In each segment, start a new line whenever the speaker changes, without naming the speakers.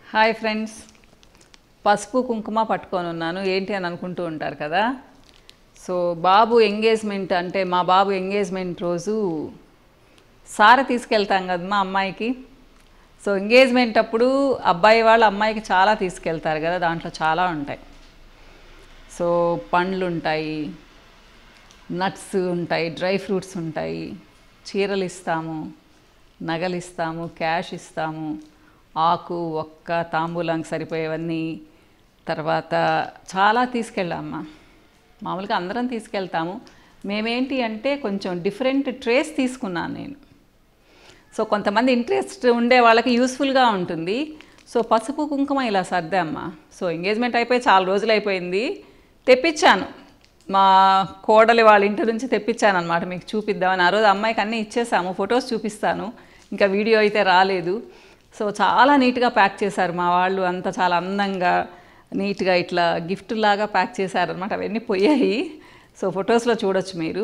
hi friends పసుపు కుంకుమ పట్టుకొని ఉన్నాను ఏంటి అని అనుకుంటూ ఉంటారు కదా సో బాబు ఎంగేజ్మెంట్ అంటే మా బాబు ఎంగేజ్మెంట్ రోజు సార తీసుకెళ్తాం కదా మా అమ్మాయికి సో ఎంగేజ్మెంట్ అప్పుడు అబ్బాయి వాళ్ళు అమ్మాయికి చాలా తీసుకెళ్తారు కదా దాంట్లో చాలా ఉంటాయి సో పండ్లు ఉంటాయి నట్స్ ఉంటాయి డ్రై ఫ్రూట్స్ ఉంటాయి చీరలు ఇస్తాము నగలు ఇస్తాము క్యాష్ ఇస్తాము ఆకు ఒక్క తాంబూలానికి సరిపోయేవన్నీ తర్వాత చాలా తీసుకెళ్ళామ్మా మామూలుగా అందరం తీసుకెళ్తాము మేమేంటి అంటే కొంచెం డిఫరెంట్ ట్రేస్ తీసుకున్నాను నేను సో కొంతమంది ఇంట్రెస్ట్ ఉండే వాళ్ళకి యూస్ఫుల్గా ఉంటుంది సో పసుపు కుంకుమ ఇలా సర్దామ్మా సో ఎంగేజ్మెంట్ అయిపోయి చాలా రోజులు అయిపోయింది తెప్పించాను మా కోడలి వాళ్ళ ఇంటి నుంచి తెప్పించాను అనమాట మీకు చూపిద్దామని ఆ రోజు అమ్మాయికి అన్నీ ఇచ్చేసాము ఫొటోస్ చూపిస్తాను ఇంకా వీడియో అయితే రాలేదు సో చాలా నీట్గా ప్యాక్ చేశారు మా వాళ్ళు అంతా చాలా అందంగా నీట్గా ఇట్లా గిఫ్ట్ లాగా ప్యాక్ చేశారనమాట అవన్నీ పోయాయి సో ఫొటోస్లో చూడొచ్చు మీరు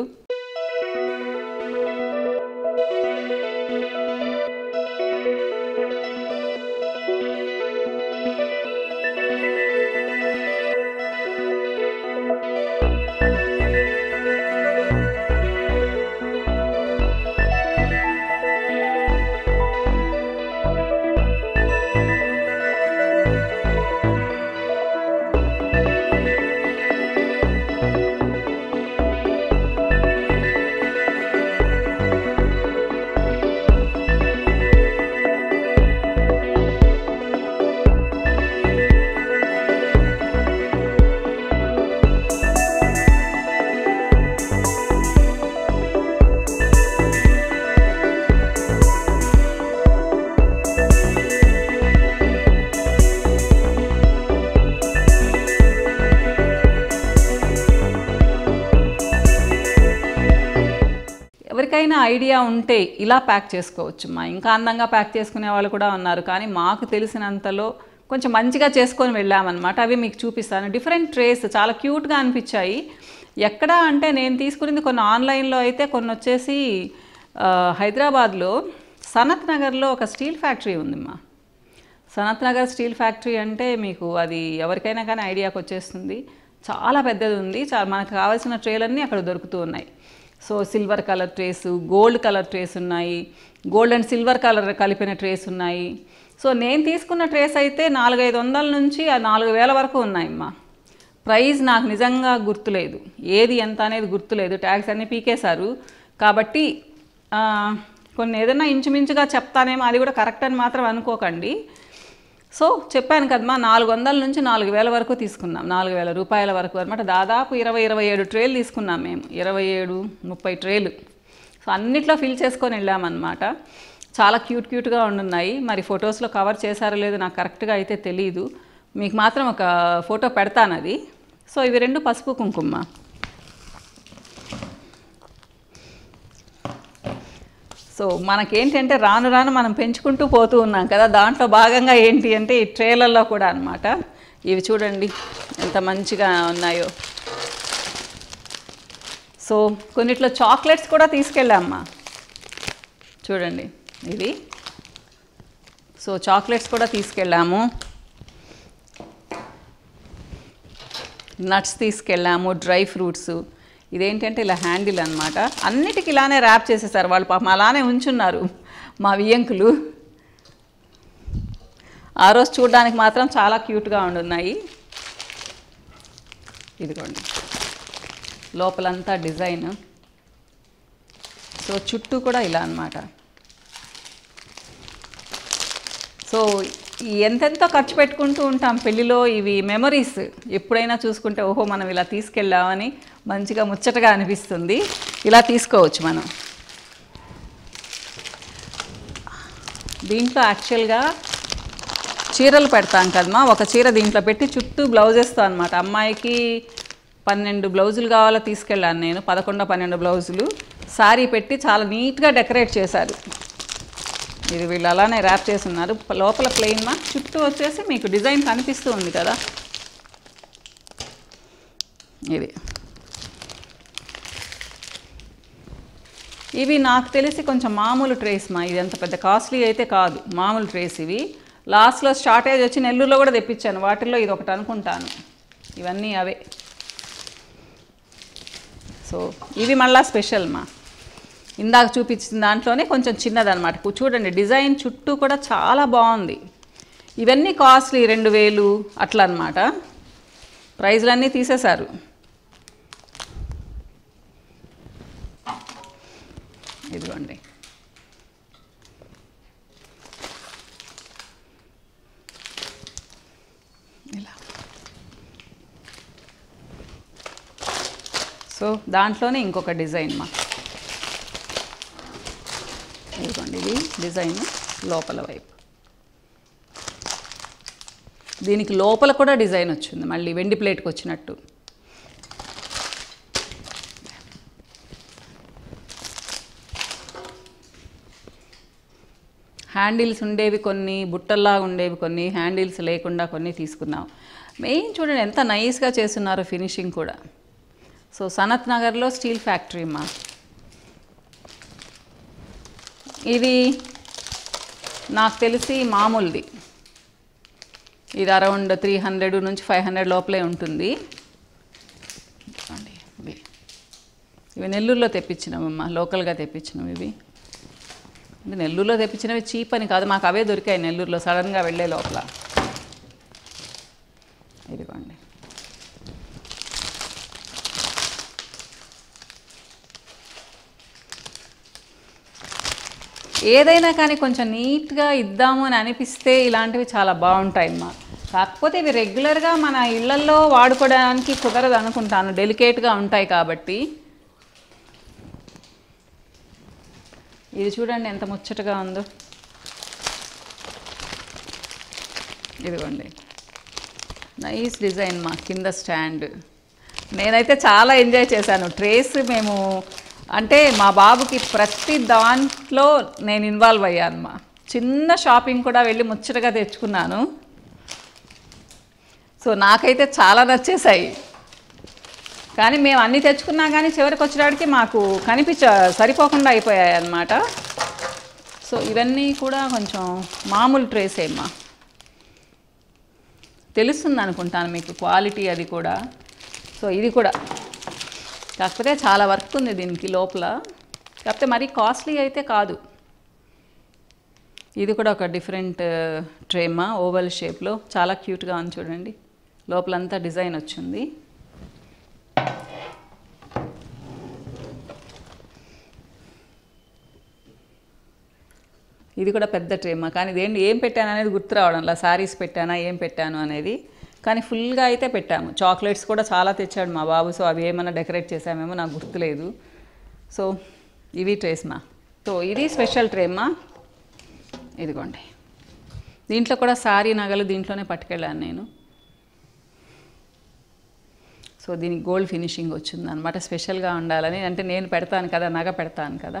ఎవరికైనా ఐడియా ఉంటే ఇలా ప్యాక్ చేసుకోవచ్చు మా ఇంకా అందంగా ప్యాక్ చేసుకునే వాళ్ళు కూడా ఉన్నారు కానీ మాకు తెలిసినంతలో కొంచెం మంచిగా చేసుకొని వెళ్ళామన్నమాట అవి మీకు చూపిస్తాను డిఫరెంట్ ట్రేస్ చాలా క్యూట్గా అనిపించాయి ఎక్కడ అంటే నేను తీసుకున్నది కొన్ని ఆన్లైన్లో అయితే కొన్ని వచ్చేసి ఆ, హైదరాబాద్లో సనత్ నగర్లో ఒక స్టీల్ ఫ్యాక్టరీ ఉందమ్మా సనత్ నగర్ స్టీల్ ఫ్యాక్టరీ అంటే మీకు అది ఎవరికైనా కానీ ఐడియాకి వచ్చేస్తుంది చాలా పెద్దది ఉంది చాలా మనకు కావాల్సిన ట్రేలన్నీ అక్కడ దొరుకుతూ ఉన్నాయి so silver colour trays gold colour trays ఉన్నాయి గోల్డ్ అండ్ సిల్వర్ కలర్ కలిపిన ట్రేస్ ఉన్నాయి సో నేను తీసుకున్న ట్రేస్ అయితే నాలుగైదు వందల నుంచి ఆ నాలుగు వేల వరకు ఉన్నాయమ్మా ప్రైస్ నాకు నిజంగా గుర్తులేదు ఏది ఎంత అనేది గుర్తులేదు ట్యాక్స్ అన్నీ పీకేశారు కాబట్టి ఆ, కొన్ని ఏదైనా ఇంచుమించుగా చెప్తానేమో అది కూడా కరెక్ట్ అని మాత్రం అనుకోకండి సో చెప్పాను కదమ్మా నాలుగు వందల నుంచి నాలుగు వేల వరకు తీసుకున్నాం నాలుగు వేల రూపాయల వరకు అనమాట దాదాపు ఇరవై ఇరవై ఏడు ట్రేలు తీసుకున్నాం మేము ఇరవై ఏడు ముప్పై ట్రేలు సో అన్నిట్లో ఫిల్ చేసుకొని వెళ్ళామన్నమాట చాలా క్యూట్ క్యూట్గా ఉండున్నాయి మరి ఫొటోస్లో కవర్ చేశారో లేదో నాకు కరెక్ట్గా అయితే తెలియదు మీకు మాత్రం ఒక ఫోటో పెడతాను అది సో ఇవి రెండు పసుపు కుంకుమ సో మనకేంటంటే రాను రాను మనం పెంచుకుంటూ పోతూ ఉన్నాం కదా దాంట్లో భాగంగా ఏంటి అంటే ఈ ట్రేలర్లో కూడా అన్నమాట ఇవి చూడండి ఎంత మంచిగా ఉన్నాయో సో కొన్నిట్లో చాక్లెట్స్ కూడా తీసుకెళ్ళామ్మా చూడండి ఇది సో చాక్లెట్స్ కూడా తీసుకెళ్ళాము నట్స్ తీసుకెళ్ళాము డ్రై ఫ్రూట్స్ ఇదేంటంటే ఇలా హ్యాండిల్ అనమాట అన్నిటికి ఇలానే ర్యాప్ చేసేసారు వాళ్ళు పాపం అలానే ఉంచున్నారు మా వియ్యంకులు ఆ రోజు చూడడానికి మాత్రం చాలా క్యూట్గా ఉండున్నాయి ఇదిగోండి లోపలంతా డిజైన్ సో చుట్టూ కూడా ఇలా అన్నమాట సో ఈ ఎంతెంతో ఖర్చు పెట్టుకుంటూ ఉంటాం పెళ్ళిలో ఇవి మెమరీస్ ఎప్పుడైనా చూసుకుంటే ఓహో మనం ఇలా తీసుకెళ్ళామని మంచిగా ముచ్చటగా అనిపిస్తుంది ఇలా తీసుకోవచ్చు మనం దీంట్లో యాక్చువల్గా చీరలు పెడతాం కదమ్మా ఒక చీర దీంట్లో పెట్టి చుట్టూ బ్లౌజెస్తో అనమాట అమ్మాయికి పన్నెండు బ్లౌజులు కావాలో తీసుకెళ్ళాను నేను పదకొండో పన్నెండు బ్లౌజులు శారీ పెట్టి చాలా నీట్గా డెకరేట్ చేశారు ఇది వీళ్ళు అలానే ర్యాప్ చేసి ఉన్నారు ప- లోపల ప్లెయిన్ మా చుట్టూ వచ్చేసి మీకు డిజైన్ కనిపిస్తూ ఉంది కదా ఇది ఇవి నాకు తెలిసి కొంచెం మామూలు ట్రేస్ మా ఇది అంత పెద్ద కాస్ట్లీ అయితే కాదు మామూలు ట్రేస్ ఇవి లాస్ట్లో షార్టేజ్ వచ్చి నెల్లూరులో కూడా తెప్పించాను వాటిల్లో ఇది ఒకటి అనుకుంటాను ఇవన్నీ అవే సో ఇవి మళ్ళా స్పెషల్ మా ఇందాక చూపించిన దాంట్లోనే కొంచెం చిన్నదనమాట కు- చూడండి డిజైన్ చుట్టూ కూడా చాలా బాగుంది ఇవన్నీ కాస్ట్లీ రెండు వేలు అట్లా అనమాట ప్రైజ్లన్నీ తీసేశారు ఇదిగోండి ఇలా సో దాంట్లోనే ఇంకొక డిజైన్ మా ఇదిగోండి ఇది డిజైన్ లోపల వైపు దీనికి లోపల కూడా డిజైన్ వచ్చింది మళ్ళీ వెండి ప్లేట్కి వచ్చినట్టు హ్యాండిల్స్ ఉండేవి కొన్ని బుట్టల్లా ఉండేవి కొన్ని హ్యాండిల్స్ లేకుండా కొన్ని తీసుకున్నాం మెయిన్ చూడండి ఎంత నైస్గా చేస్తున్నారు ఫినిషింగ్ కూడా సో సనత్ నగర్లో స్టీల్ ఫ్యాక్టరీ మా ఇది నాకు తెలిసి మామూలుది ఇది అరౌండ్ త్రీ హండ్రెడ్ నుంచి ఫైవ్ హండ్రెడ్ లోపలే ఉంటుంది ఇదిగోండి ఇవి ఇవి నెల్లూరులో తెప్పించినామమ్మా లోకల్గా తెప్పించినాం ఇవి అంటే నెల్లూరులో తెప్పించినవి చీప్ అని కాదు మాకు అవే దొరికాయి నెల్లూరులో సడన్గా వెళ్ళే లోపల ఇదిగోండి ఏదైనా కానీ కొంచెం నీట్గా ఇద్దాము అని అనిపిస్తే ఇలాంటివి చాలా బాగుంటాయి అమ్మా కాకపోతే ఇవి రెగ్యులర్గా మన ఇళ్లల్లో వాడుకోవడానికి కుదరదు అనుకుంటాను డెలికేట్గా ఉంటాయి కాబట్టి ఇది చూడండి ఎంత ముచ్చటగా ఉందో ఇదిగోండి నైస్ డిజైన్ మా కింద స్టాండ్ నేనైతే చాలా ఎంజాయ్ చేశాను ట్రేస్ మేము అంటే మా బాబుకి ప్రతి దాంట్లో నేను ఇన్వాల్వ్ అయ్యాను మా చిన్న షాపింగ్ కూడా వెళ్ళి ముచ్చటగా తెచ్చుకున్నాను సో నాకైతే చాలా నచ్చేసాయి కానీ మేము అన్నీ తెచ్చుకున్నా కానీ చివరికి వచ్చేటికి మాకు కనిపించ సరిపోకుండా అయిపోయాయి అన్నమాట సో ఇవన్నీ కూడా కొంచెం మామూలు ట్రేస్ ఏమ్మా తెలుస్తుంది అనుకుంటాను మీకు క్వాలిటీ అది కూడా సో ఇది కూడా కాకపోతే చాలా వర్క్ ఉంది దీనికి లోపల కాకపోతే మరీ కాస్ట్లీ అయితే కాదు ఇది కూడా ఒక డిఫరెంట్ ట్రేమా ఓవల్ షేప్లో చాలా క్యూట్గా ఉంది చూడండి లోపలంతా డిజైన్ వచ్చింది ఇది కూడా పెద్ద ట్రేమా కానీ ఇదేంటి ఏం పెట్టాను అనేది గుర్తు రావడంలా శారీస్ పెట్టానా ఏం పెట్టాను అనేది కానీ ఫుల్గా అయితే పెట్టాము చాక్లెట్స్ కూడా చాలా తెచ్చాడు మా బాబు సో అవి ఏమైనా డెకరేట్ చేసామేమో నాకు గుర్తులేదు సో ఇవి ట్రేస్మా సో ఇది స్పెషల్ ట్రేమ్మా ఇదిగోండి దీంట్లో కూడా సారీ నగలు దీంట్లోనే పట్టుకెళ్ళాను నేను సో దీనికి గోల్డ్ ఫినిషింగ్ వచ్చింది అనమాట స్పెషల్గా ఉండాలని అంటే నేను పెడతాను కదా నగ పెడతాను కదా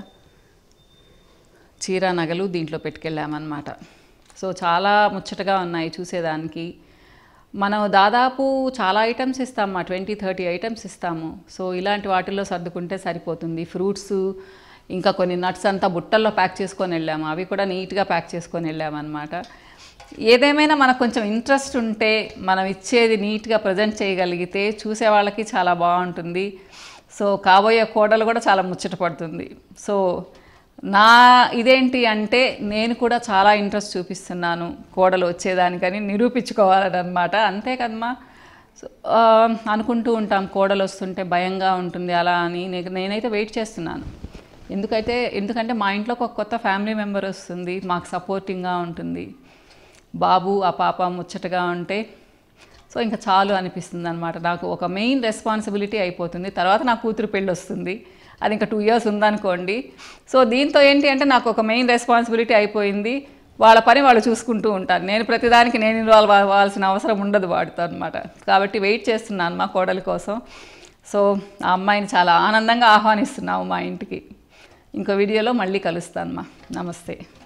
చీర నగలు దీంట్లో పెట్టుకెళ్ళామన్నమాట సో చాలా ముచ్చటగా ఉన్నాయి చూసేదానికి మనం దాదాపు చాలా ఐటమ్స్ ఇస్తాము ట్వంటీ థర్టీ ఐటమ్స్ ఇస్తాము సో ఇలాంటి వాటిల్లో సర్దుకుంటే సరిపోతుంది ఫ్రూట్స్ ఇంకా కొన్ని నట్స్ అంతా బుట్టల్లో ప్యాక్ చేసుకొని వెళ్ళాము అవి కూడా నీట్గా ప్యాక్ చేసుకొని వెళ్ళామన్నమాట ఏదేమైనా మనకు కొంచెం ఇంట్రెస్ట్ ఉంటే మనం ఇచ్చేది నీట్గా ప్రజెంట్ చేయగలిగితే చూసే వాళ్ళకి చాలా బాగుంటుంది సో కాబోయే కోడలు కూడా చాలా ముచ్చట పడుతుంది సో నా ఇదేంటి అంటే నేను కూడా చాలా ఇంట్రెస్ట్ చూపిస్తున్నాను కోడలు వచ్చేదానికని నిరూపించుకోవాలని అనమాట అంతే కదమ్మా సో ఆ, అనుకుంటూ ఉంటాం కోడలు వస్తుంటే భయంగా ఉంటుంది అలా అని నే- నేనైతే వెయిట్ చేస్తున్నాను ఎందుకైతే ఎందుకంటే మా ఇంట్లోకి ఒక కొత్త ఫ్యామిలీ మెంబర్ వస్తుంది మాకు సపోర్టింగ్గా ఉంటుంది బాబు ఆ పాప ముచ్చటగా ఉంటే సో ఇంకా చాలు అనిపిస్తుంది అనమాట నాకు ఒక మెయిన్ రెస్పాన్సిబిలిటీ అయిపోతుంది తర్వాత నా కూతురు పెళ్ళి వస్తుంది అది ఇంకా టూ ఇయర్స్ ఉందనుకోండి సో దీంతో ఏంటి అంటే నాకు ఒక మెయిన్ రెస్పాన్సిబిలిటీ అయిపోయింది వాళ్ళ పని వాళ్ళు చూసుకుంటూ ఉంటారు నేను ప్రతిదానికి నేను ఇన్వాల్వ్ అవ్వాల్సిన అవసరం ఉండదు వాడితో అనమాట కాబట్టి వెయిట్ చేస్తున్నాను మా కోడలి కోసం సో ఆ అమ్మాయిని చాలా ఆనందంగా ఆహ్వానిస్తున్నాము మా ఇంటికి ఇంకో వీడియోలో మళ్ళీ కలుస్తాను మా నమస్తే